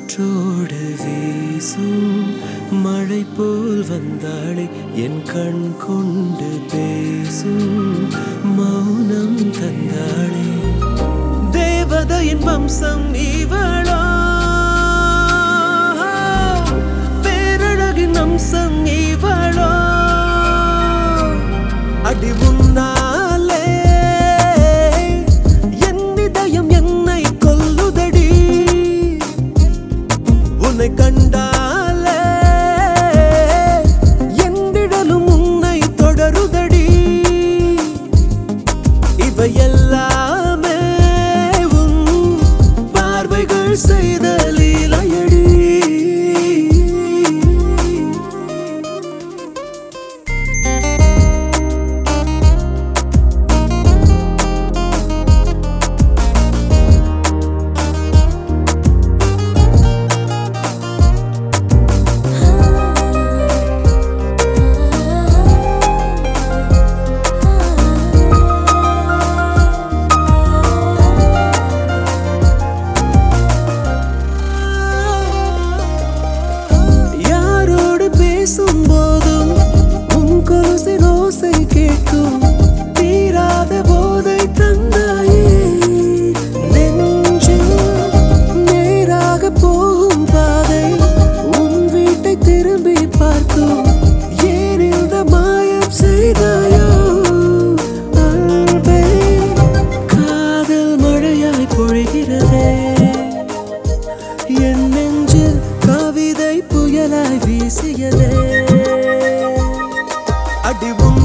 காற்றோடு வீசும் மழை போல் வந்தாளே என் கண் கொண்டு பேசும் மௌனம் தந்தாளே தேவதையின் வம்சம் இவளோ பேரழகின் அம்சம் இவளோ அடி முன்னாலே என் இதயம் என்னை கொல்லுதடி உன்னை கண்டாலே எந்திடலும் உன்னை தொடருதடி இவை எல்லாமே உன் பார்வைகள் செய்த லீலையடி யாரோடு பேசும் போதும் உன் கொலுசின் ஓசை கேட்கும் தீராத போதை தந்தாயே நெஞ்சில் நேராக போகும் பாதை உன் வீட்டை திரும்பி பார்க்கும் ஏன் இந்த மாயம் செய்தாயோ அன்பே காதல் மழையாய் பொழிகிறதே என் நெஞ்சில் கவிதை புயலாய் வீசியதே அடி உன்